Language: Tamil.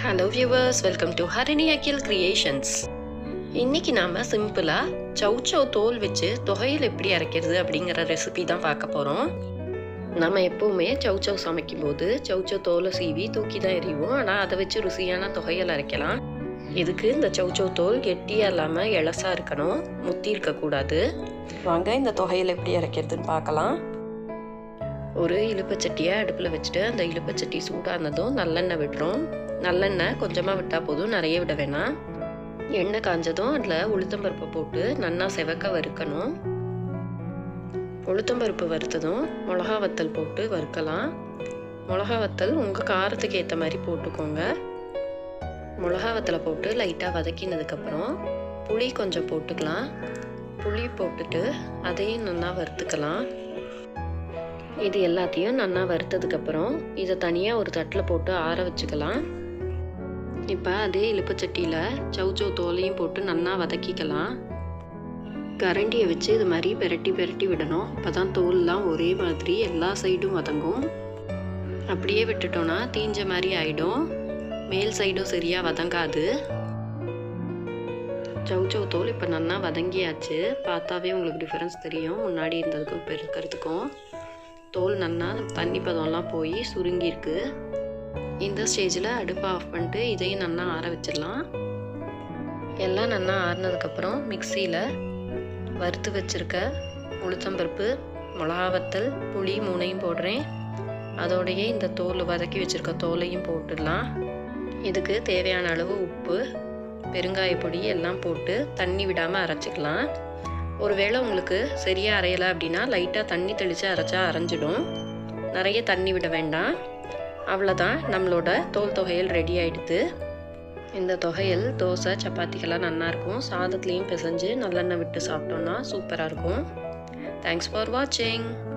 hello viewers welcome to Harini Akhil creations இன்னைக்கு நாம சிம்பிளா சௌச்சௌ தோல் வச்சு தொகையில் எப்படி அரைக்கிறது அப்படிங்கிற ரெசிபி தான் பார்க்க போறோம் நம்ம எப்பவுமே சௌச்சௌ சமைக்கும் போது சௌச்சௌ தோலை சீவி தூக்கி தான் எறிவோம் ஆனால் அதை வச்சு ருசியான தொகையில் அரைக்கலாம் இதுக்கு இந்த சௌச்சௌ தோல் கெட்டியாக இல்லாமல் இலசா இருக்கணும் முத்தி இருக்கக்கூடாது வாங்க இந்த தொகையில் எப்படி அரைக்கிறதுன்னு பார்க்கலாம் ஒரு இழுப்பச்சட்டியை அடுப்பில் வச்சுட்டு அந்த இழுப்பச்சட்டி சூடானதும் நல்லெண்ணெய் விடுறோம் நல்லெண்ணெய் கொஞ்சமாக விட்டால் போதும் நிறைய விட வேணாம் எண்ணெய் காஞ்சதும் அதில் உளுத்தம்பருப்பை போட்டு நன்னா செவக்க வறுக்கணும் உளுத்தம்பருப்பு வறுத்ததும் மிளகா வத்தல் போட்டு வறுக்கலாம் மிளகா வத்தல் உங்கள் காரத்துக்கு ஏற்ற மாதிரி போட்டுக்கோங்க மிளகா வத்தலை போட்டு லைட்டாக வதக்கினதுக்கப்புறம் புளி கொஞ்சம் போட்டுக்கலாம் புளி போட்டுட்டு அதையும் நல்லா வறுத்துக்கலாம் இது எல்லாத்தையும் நல்லா வறுத்ததுக்கப்புறம் இதை தனியாக ஒரு தட்டில் போட்டு ஆற வச்சுக்கலாம் இப்போ அதே இழுப்புச்சட்டியில் சௌச்சௌ தோலையும் போட்டு நல்லா வதக்கிக்கலாம் கரண்டியை வச்சு இது மாதிரி பெரட்டி பெரட்டி விடணும் அப்போ தான் தோல்லாம் ஒரே மாதிரி எல்லா சைடும் வதங்கும் அப்படியே விட்டுட்டோன்னா தீஞ்ச மாதிரி ஆயிடும் மேல் சைடும் சரியாக வதங்காது சௌச்சௌ தோல் இப்போ நல்லா வதங்கியாச்சு பார்த்தாவே உங்களுக்கு டிஃப்ரென்ஸ் தெரியும் முன்னாடி இருந்ததுக்கும் இப்போ இருக்கிறதுக்கும் தோல் நல்லா தண்ணி பதம்லாம் போய் சுருங்கியிருக்கு இந்த ஸ்டேஜில் அடுப்பை ஆஃப் பண்ணிட்டு இதையும் நல்லா ஆற வச்சிடலாம் எல்லாம் நல்லா ஆறினதுக்கப்புறம் மிக்சியில் வறுத்து வச்சுருக்க உளுத்தம்பருப்பு மிளகாவத்தல் புளி மூணையும் போடுறேன் அதோடையே இந்த தோல் வதக்கி வச்சுருக்க தோலையும் போட்டுடலாம் இதுக்கு தேவையான அளவு உப்பு பெருங்காய பொடி எல்லாம் போட்டு தண்ணி விடாமல் அரைச்சிக்கலாம் ஒருவேளை உங்களுக்கு சரியாக அரையலை அப்படின்னா லைட்டாக தண்ணி தெளித்து அரைச்சா அரைஞ்சிடும் நிறைய தண்ணி விட வேண்டாம் அவ்வளோதான் நம்மளோட தோல் தொகையல் ரெடி ஆகிடுது இந்த தொகையல் தோசை சப்பாத்திக்கெல்லாம் நல்லாயிருக்கும் சாதத்துலேயும் பிசைஞ்சு நல்லெண்ணெய் விட்டு சாப்பிட்டோன்னா சூப்பராக இருக்கும் தேங்க்ஸ் ஃபார் வாட்சிங்